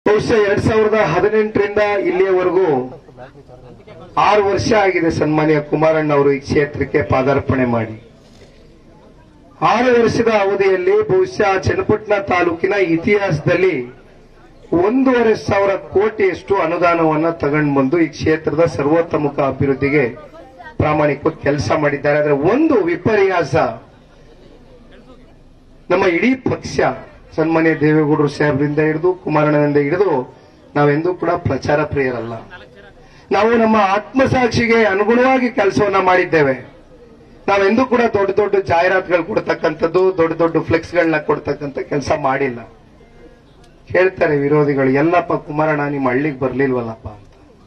ಬಹುಶಃ ಎರಡ್ ಸಾವಿರದ ಹದಿನೆಂಟರಿಂದ ಇಲ್ಲಿಯವರೆಗೂ ಆರು ವರ್ಷ ಆಗಿದೆ ಸನ್ಮಾನ್ಯ ಕುಮಾರಣ್ಣ ಅವರು ಈ ಕ್ಷೇತ್ರಕ್ಕೆ ಪಾದಾರ್ಪಣೆ ಮಾಡಿ ಆರು ವರ್ಷದ ಅವಧಿಯಲ್ಲಿ ಬಹುಶಃ ಚನ್ನಪಟ್ಟಣ ತಾಲೂಕಿನ ಇತಿಹಾಸದಲ್ಲಿ ಒಂದೂವರೆ ಸಾವಿರ ಕೋಟಿಯಷ್ಟು ಅನುದಾನವನ್ನ ತಗೊಂಡು ಬಂದು ಈ ಕ್ಷೇತ್ರದ ಸರ್ವೋತ್ತಮುಖ ಅಭಿವೃದ್ಧಿಗೆ ಪ್ರಾಮಾಣಿಕ ಕೆಲಸ ಮಾಡಿದ್ದಾರೆ ಆದ್ರೆ ಒಂದು ವಿಪರ್ಯಾಸ ನಮ್ಮ ಇಡೀ ಪಕ್ಷ ಸನ್ಮಾನ್ಯ ದೇವೇಗೌಡರು ಸಾಹೇಬರಿಂದ ಹಿಡಿದು ಕುಮಾರಣ್ಣನಿಂದ ಹಿಡಿದು ನಾವೆಂದೂ ಕೂಡ ಪ್ರಚಾರ ಪ್ರಿಯರಲ್ಲ ನಾವು ನಮ್ಮ ಆತ್ಮಸಾಕ್ಷಿಗೆ ಅನುಗುಣವಾಗಿ ಕೆಲಸವನ್ನ ಮಾಡಿದ್ದೇವೆ ನಾವೆಂದೂ ಕೂಡ ದೊಡ್ಡ ದೊಡ್ಡ ಜಾಹೀರಾತುಗಳು ಕೊಡ್ತಕ್ಕಂಥದ್ದು ದೊಡ್ಡ ದೊಡ್ಡ ಫ್ಲೆಕ್ಸ್ಗಳನ್ನ ಕೊಡ್ತಕ್ಕಂಥ ಕೆಲಸ ಮಾಡಿಲ್ಲ ಹೇಳ್ತಾರೆ ವಿರೋಧಿಗಳು ಎಲ್ಲಪ್ಪ ಕುಮಾರಣ್ಣ ನಿಮ್ಮ ಹಳ್ಳಿಗೆ ಬರ್ಲಿಲ್ವಲ್ಲಪ್ಪ ಅಂತ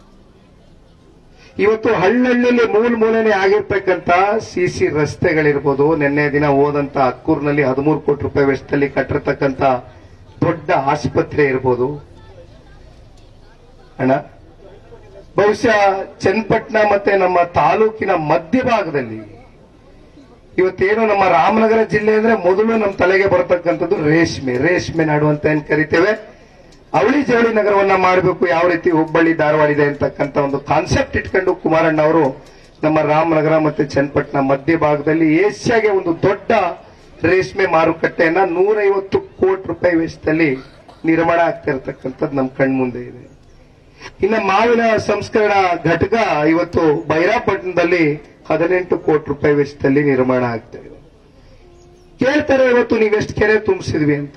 ಇವತ್ತು ಹಳ್ಳಹಳ್ಳಿಲಿ ಮೂಲ ಮೂಲೆನೆ ಆಗಿರ್ತಕ್ಕಂಥ ಸಿಸಿ ರಸ್ತೆಗಳಿರ್ಬೋದು ನಿನ್ನೆ ದಿನ ಹೋದಂತ ಅಕ್ಕೂರ್ನಲ್ಲಿ ಹದಿಮೂರು ಕೋಟಿ ರೂಪಾಯಿ ವೆಚ್ಚದಲ್ಲಿ ಕಟ್ಟಿರ್ತಕ್ಕಂಥ ದೊಡ್ಡ ಆಸ್ಪತ್ರೆ ಇರ್ಬೋದು ಅಣ್ಣ ಬಹುಶಃ ಚನ್ನಪಟ್ಟಣ ಮತ್ತೆ ನಮ್ಮ ತಾಲೂಕಿನ ಮಧ್ಯಭಾಗದಲ್ಲಿ ಇವತ್ತೇನು ನಮ್ಮ ರಾಮನಗರ ಜಿಲ್ಲೆ ಅಂದ್ರೆ ಮೊದಲು ನಮ್ಮ ತಲೆಗೆ ಬರತಕ್ಕಂಥದ್ದು ರೇಷ್ಮೆ ರೇಷ್ಮೆ ನಾಡು ಅಂತ ಏನ್ ಕರಿತೇವೆ ಅವಳಿ ಜವಳಿ ನಗರವನ್ನ ಮಾಡಬೇಕು ಯಾವ ರೀತಿ ಹುಬ್ಬಳ್ಳಿ ಧಾರವಾಡ ಇದೆ ಅಂತಕ್ಕಂಥ ಒಂದು ಕಾನ್ಸೆಪ್ಟ್ ಇಟ್ಕೊಂಡು ಕುಮಾರಣ್ಣ ಅವರು ನಮ್ಮ ರಾಮನಗರ ಮತ್ತೆ ಚನ್ನಪಟ್ಟಣ ಮಧ್ಯಭಾಗದಲ್ಲಿ ಏಷ್ಯಾಗೆ ಒಂದು ದೊಡ್ಡ ರೇಷ್ಮೆ ಮಾರುಕಟ್ಟೆಯನ್ನ ನೂರೈವತ್ತು ಕೋಟಿ ರೂಪಾಯಿ ವೆಚ್ಚದಲ್ಲಿ ನಿರ್ಮಾಣ ಆಗ್ತಾ ಇರತಕ್ಕಂಥದ್ದು ನಮ್ಮ ಕಣ್ಮುಂದೆ ಇದೆ ಇನ್ನು ಮಾವಿನ ಸಂಸ್ಕರಣಾ ಘಟಕ ಇವತ್ತು ಬೈರಾಪಟ್ಟಣದಲ್ಲಿ ಹದಿನೆಂಟು ಕೋಟಿ ರೂಪಾಯಿ ವೆಚ್ಚದಲ್ಲಿ ನಿರ್ಮಾಣ ಆಗ್ತಾ ಇದೆ ಕೇಳ್ತಾರೆ ಇವತ್ತು ನೀವೆಷ್ಟು ಕೆರೆ ತುಂಬಿಸಿದ್ವಿ ಅಂತ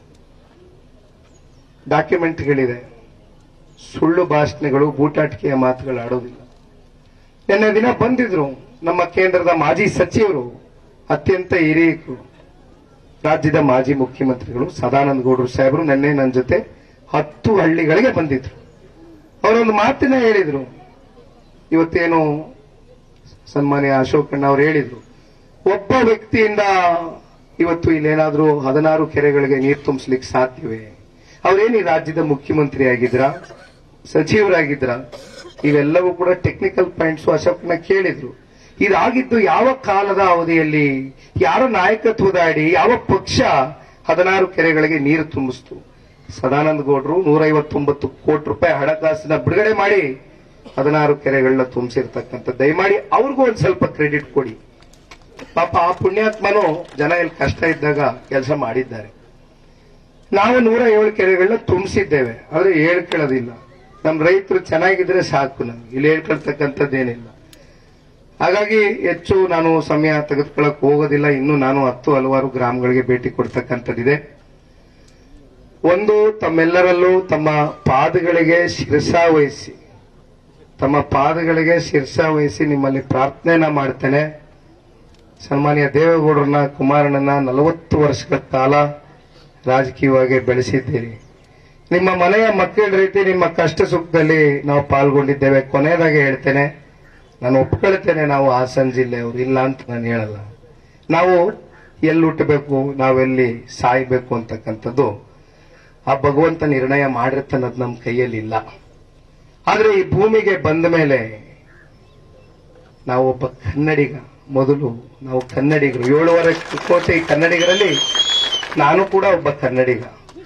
ಡಾಕ್ಯುಮೆಂಟ್ಗಳಿದೆ ಸುಳ್ಳು ಭಾಷಣಗಳು ಬೂಟಾಟಿಕೆಯ ಮಾತುಗಳು ಆಡೋದಿಲ್ಲ ನಿನ್ನೆ ದಿನ ಬಂದಿದ್ರು ನಮ್ಮ ಕೇಂದ್ರದ ಮಾಜಿ ಸಚಿವರು ಅತ್ಯಂತ ಹಿರಿಯರು ರಾಜ್ಯದ ಮಾಜಿ ಮುಖ್ಯಮಂತ್ರಿಗಳು ಸದಾನಂದ ಗೌಡರು ಸಾಹೇಬರು ನಿನ್ನೆ ನನ್ನ ಜೊತೆ ಹತ್ತು ಹಳ್ಳಿಗಳಿಗೆ ಬಂದಿದ್ರು ಅವರೊಂದು ಮಾತಿನ ಹೇಳಿದ್ರು ಇವತ್ತೇನು ಸನ್ಮಾನ್ಯ ಅಶೋಕಣ್ಣ ಅವರು ಹೇಳಿದ್ರು ಒಬ್ಬ ವ್ಯಕ್ತಿಯಿಂದ ಇವತ್ತು ಇಲ್ಲೇನಾದ್ರೂ ಹದಿನಾರು ಕೆರೆಗಳಿಗೆ ನೀರು ತುಂಬಿಸ್ಲಿಕ್ಕೆ ಸಾಧ್ಯವೇ ಅವರೇನು ಈ ರಾಜ್ಯದ ಮುಖ್ಯಮಂತ್ರಿ ಆಗಿದ್ರ ಸಚಿವರಾಗಿದ್ರ ಇವೆಲ್ಲವೂ ಕೂಡ ಟೆಕ್ನಿಕಲ್ ಪಾಯಿಂಟ್ಸ್ ಅಶೋಕಣ್ಣ ಕೇಳಿದ್ರು ಇದಾಗಿದ್ದು ಯಾವ ಕಾಲದ ಅವಧಿಯಲ್ಲಿ ಯಾರ ನಾಯಕತ್ವದ ಅಡಿ ಯಾವ ಪಕ್ಷ ಹದಿನಾರು ಕೆರೆಗಳಿಗೆ ನೀರು ತುಂಬಿಸ್ತು ಸದಾನಂದ ಗೌಡರು ನೂರೈವತ್ತೊಂಬತ್ತು ಕೋಟಿ ರೂಪಾಯಿ ಹಣಕಾಸಿನ ಬಿಡುಗಡೆ ಮಾಡಿ ಹದಿನಾರು ಕೆರೆಗಳನ್ನ ತುಂಬಿಸಿರ್ತಕ್ಕಂಥ ದಯಮಾಡಿ ಅವ್ರಿಗೂ ಒಂದ್ ಸ್ವಲ್ಪ ಕ್ರೆಡಿಟ್ ಕೊಡಿ ಪಾಪ ಆ ಪುಣ್ಯಾತ್ಮನು ಜನ ಇಲ್ಲಿ ಕಷ್ಟ ಇದ್ದಾಗ ಕೆಲಸ ಮಾಡಿದ್ದಾರೆ ನಾವು ನೂರ ಏಳು ಕೆರೆಗಳನ್ನ ತುಂಬಿಸಿದ್ದೇವೆ ಆದ್ರೆ ಹೇಳ್ಕೊಳ್ಳೋದಿಲ್ಲ ನಮ್ಮ ರೈತರು ಚೆನ್ನಾಗಿದ್ರೆ ಸಾಕು ನಮ್ಗೆ ಇಲ್ಲಿ ಹೇಳ್ಕೊಳ್ತಕ್ಕಂಥದ್ದೇನಿಲ್ಲ ಹಾಗಾಗಿ ಹೆಚ್ಚು ನಾನು ಸಮಯ ತೆಗೆದುಕೊಳ್ಳಕ್ ಹೋಗೋದಿಲ್ಲ ಇನ್ನು ನಾನು ಹತ್ತು ಹಲವಾರು ಗ್ರಾಮಗಳಿಗೆ ಭೇಟಿ ಕೊಡ್ತಕ್ಕಂಥದ್ದಿದೆ ಒಂದು ತಮ್ಮೆಲ್ಲರಲ್ಲೂ ತಮ್ಮ ಪಾದಗಳಿಗೆ ಶಿರಸಾ ವಹಿಸಿ ತಮ್ಮ ಪಾದಗಳಿಗೆ ಶಿರಸಾ ವಹಿಸಿ ನಿಮ್ಮಲ್ಲಿ ಪ್ರಾರ್ಥನೆಯನ್ನ ಮಾಡ್ತೇನೆ ಸನ್ಮಾನ್ಯ ದೇವೇಗೌಡರನ್ನ ಕುಮಾರಣ್ಣನ ನಲವತ್ತು ವರ್ಷಗಳ ಕಾಲ ರಾಜಕೀಯವಾಗಿ ಬೆಳೆಸಿದ್ದೀರಿ ನಿಮ್ಮ ಮನೆಯ ಮಕ್ಕಳ ರೀತಿ ನಿಮ್ಮ ಕಷ್ಟ ಸುಖದಲ್ಲಿ ನಾವು ಪಾಲ್ಗೊಂಡಿದ್ದೇವೆ ಕೊನೆಯದಾಗಿ ಹೇಳ್ತೇನೆ ನಾನು ಒಪ್ಕೊಳ್ತೇನೆ ನಾವು ಹಾಸನ ಜಿಲ್ಲೆಯವರು ಇಲ್ಲ ಅಂತ ನಾನು ಹೇಳಲ್ಲ ನಾವು ಎಲ್ಲಿ ಹುಟ್ಟಬೇಕು ನಾವೆಲ್ಲಿ ಸಾಯ್ಬೇಕು ಅಂತಕ್ಕಂಥದ್ದು ಆ ಭಗವಂತ ನಿರ್ಣಯ ಮಾಡಿರ್ತಾನದ್ ನಮ್ಮ ಕೈಯಲ್ಲಿ ಇಲ್ಲ ಆದ್ರೆ ಈ ಭೂಮಿಗೆ ಬಂದ ಮೇಲೆ ನಾವೊಬ್ಬ ಕನ್ನಡಿಗ ಮೊದಲು ನಾವು ಕನ್ನಡಿಗರು ಏಳುವರೆ ಕೋಟಿ ಕನ್ನಡಿಗರಲ್ಲಿ ನಾನು ಕೂಡ ಒಬ್ಬ ಕನ್ನಡಿಗ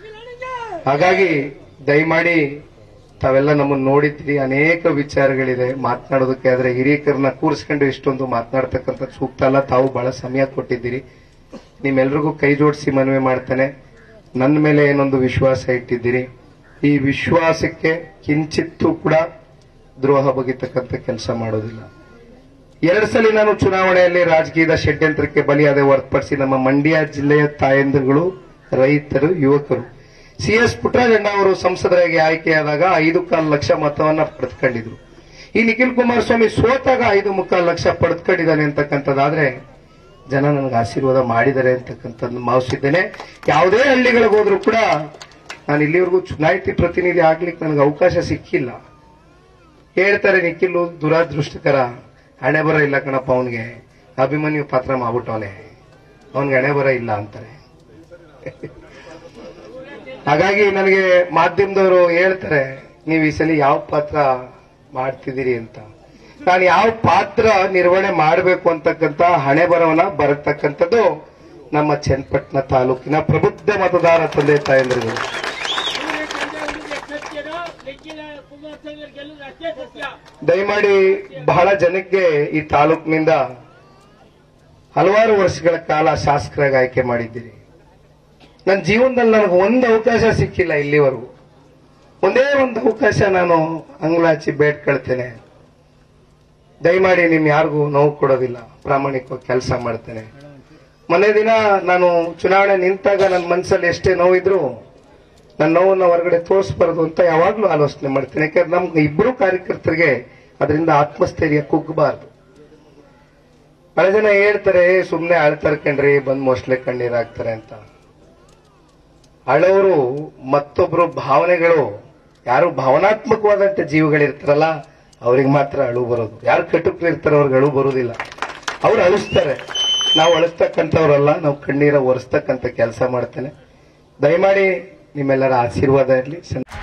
ಹಾಗಾಗಿ ದಯಮಾಡಿ ತಾವೆಲ್ಲ ನಮ್ಮನ್ನು ನೋಡಿದ್ರಿ ಅನೇಕ ವಿಚಾರಗಳಿದೆ ಮಾತನಾಡೋದಕ್ಕೆ ಆದ್ರೆ ಹಿರಿಯಕರನ್ನ ಕೂರಿಸ್ಕೊಂಡು ಇಷ್ಟೊಂದು ಮಾತನಾಡ್ತಕ್ಕಂಥ ಸೂಕ್ತ ಅಲ್ಲ ತಾವು ಬಹಳ ಸಮಯ ಕೊಟ್ಟಿದ್ದೀರಿ ನಿಮ್ಮೆಲ್ರಿಗೂ ಕೈ ಜೋಡಿಸಿ ಮನವಿ ಮಾಡ್ತೇನೆ ನನ್ನ ಮೇಲೆ ಏನೊಂದು ವಿಶ್ವಾಸ ಇಟ್ಟಿದ್ದೀರಿ ಈ ವಿಶ್ವಾಸಕ್ಕೆ ಕಿಂಚಿತ್ತೂ ಕೂಡ ದ್ರೋಹ ಬಗೆತಕ್ಕಂಥ ಕೆಲಸ ಮಾಡೋದಿಲ್ಲ ಎರಡು ಸಲ ನಾನು ಚುನಾವಣೆಯಲ್ಲಿ ರಾಜಕೀಯದ ಷಡ್ಯಂತ್ರಕ್ಕೆ ಬಲಿಯಾದ ಹೊರತುಪಡಿಸಿ ನಮ್ಮ ಮಂಡ್ಯ ಜಿಲ್ಲೆಯ ತಾಯಂದಿರುಗಳು ರೈತರು ಯುವಕರು ಸಿಎಸ್ ಪುಟ್ಟರಾಜಣ್ಣ ಅವರು ಸಂಸದರಾಗಿ ಆಯ್ಕೆಯಾದಾಗ ಐದು ಕಾಲು ಲಕ್ಷ ಮತವನ್ನ ಪಡೆದುಕೊಂಡಿದ್ರು ಈ ನಿಖಿಲ್ ಕುಮಾರಸ್ವಾಮಿ ಸೋತಾಗ ಐದು ಮುಕ್ಕಾಲು ಲಕ್ಷ ಪಡೆದುಕೊಂಡಿದ್ದಾನೆ ಅಂತಕ್ಕಂಥದ್ದಾದ್ರೆ ಜನ ನನಗೆ ಆಶೀರ್ವಾದ ಮಾಡಿದ್ದಾರೆ ಅಂತಕ್ಕಂಥದ್ದು ಭಾವಿಸಿದ್ದೇನೆ ಯಾವುದೇ ಹಳ್ಳಿಗಳಿಗೆ ಹೋದ್ರೂ ಕೂಡ ನಾನು ಇಲ್ಲಿವರೆಗೂ ಚುನಾಯಿತಿ ಪ್ರತಿನಿಧಿ ಆಗ್ಲಿಕ್ಕೆ ನನಗೆ ಅವಕಾಶ ಸಿಕ್ಕಿಲ್ಲ ಹೇಳ್ತಾರೆ ನಿಖಿಲ್ ದುರಾದೃಷ್ಟಕರ ಹಣೆ ಬರ ಇಲ್ಲ ಕಣಪ್ಪ ಅವನಿಗೆ ಅಭಿಮನ್ಯು ಪಾತ್ರ ಮಾಡ್ಬಿಟ್ಟವನೆ ಅವನ್ಗೆ ಹಣೆ ಬರ ಇಲ್ಲ ಅಂತಾರೆ ಹಾಗಾಗಿ ನನಗೆ ಮಾಧ್ಯಮದವರು ಹೇಳ್ತಾರೆ ನೀವು ಈ ಸಲ ಯಾವ ಪಾತ್ರ ಮಾಡ್ತಿದ್ದೀರಿ ಅಂತ ನಾನು ಯಾವ ಪಾತ್ರ ನಿರ್ವಹಣೆ ಮಾಡಬೇಕು ಅಂತಕ್ಕಂಥ ಹಣೆ ಬರವನ್ನ ಬರತಕ್ಕಂಥದ್ದು ನಮ್ಮ ಚನ್ನಪಟ್ಟಣ ತಾಲೂಕಿನ ಪ್ರಬುದ್ಧ ಮತದಾರ ತಂದೆ ತಾಯಂದ್ರಿಗಳು ಕುಮಾರಸ್ವಾಮಿ ಗೆಲ್ಲುದು ಅಷ್ಟೇ ಸತ್ಯ ದಯಮಾಡಿ ಬಹಳ ಜನಕ್ಕೆ ಈ ತಾಲೂಕಿನಿಂದ ಹಲವಾರು ವರ್ಷಗಳ ಕಾಲ ಶಾಸಕರಾಗಿ ಆಯ್ಕೆ ಮಾಡಿದ್ದೀರಿ ನನ್ನ ಜೀವನದಲ್ಲಿ ನನಗೆ ಒಂದು ಅವಕಾಶ ಸಿಕ್ಕಿಲ್ಲ ಇಲ್ಲಿವರೆಗೂ ಒಂದೇ ಒಂದು ಅವಕಾಶ ನಾನು ಅಂಗ್ಲಾಚಿ ಬೇಡ್ಕೊಳ್ತೇನೆ ದಯಮಾಡಿ ನಿಮ್ ಯಾರಿಗೂ ನೋವು ಕೊಡೋದಿಲ್ಲ ಪ್ರಾಮಾಣಿಕವಾಗಿ ಕೆಲಸ ಮಾಡ್ತೇನೆ ಮೊನ್ನೆ ದಿನ ನಾನು ಚುನಾವಣೆ ನಿಂತಾಗ ನನ್ನ ಮನಸ್ಸಲ್ಲಿ ಎಷ್ಟೇ ನೋವಿದ್ರು ನನ್ನ ನೋವನ್ನ ಹೊರಗಡೆ ತೋರಿಸ್ಬಾರ್ದು ಅಂತ ಯಾವಾಗ್ಲೂ ಆಲೋಚನೆ ಮಾಡ್ತೇನೆ ಯಾಕಂದ್ರೆ ನಮ್ಗೆ ಇಬ್ರು ಕಾರ್ಯಕರ್ತರಿಗೆ ಅದರಿಂದ ಆತ್ಮಸ್ಥೈರ್ಯ ಕುಗ್ಗಬಾರ್ದು ಬಹಳ ಜನ ಹೇಳ್ತಾರೆ ಸುಮ್ನೆ ಅಳ್ತಾರೆ ಕಣ್ರಿ ಬಂದ್ ಮೋಸ್ಟ್ಲೆ ಕಣ್ಣೀರ್ ಹಾಕ್ತಾರೆ ಅಂತ ಅಳೋರು ಮತ್ತೊಬ್ರು ಭಾವನೆಗಳು ಯಾರು ಭಾವನಾತ್ಮಕವಾದಂತ ಜೀವಗಳಿರ್ತಾರಲ್ಲ ಅವ್ರಿಗೆ ಮಾತ್ರ ಅಳು ಬರೋದು ಯಾರು ಕಟುಕ್ರು ಇರ್ತಾರೋ ಅವ್ರಿಗೆ ಅಳು ಬರೋದಿಲ್ಲ ಅವ್ರು ಅಳಿಸ್ತಾರೆ ನಾವು ಅಳಿಸ್ತಕ್ಕಂಥವ್ರಲ್ಲ ನಾವು ಕಣ್ಣೀರ ಒರೆಸ್ತಕ್ಕಂಥ ಕೆಲಸ ಮಾಡ್ತೇನೆ ದಯಮಾಡಿ ನಿಮ್ಮೆಲ್ಲರ ಆಶೀರ್ವಾದ ಇರಲಿ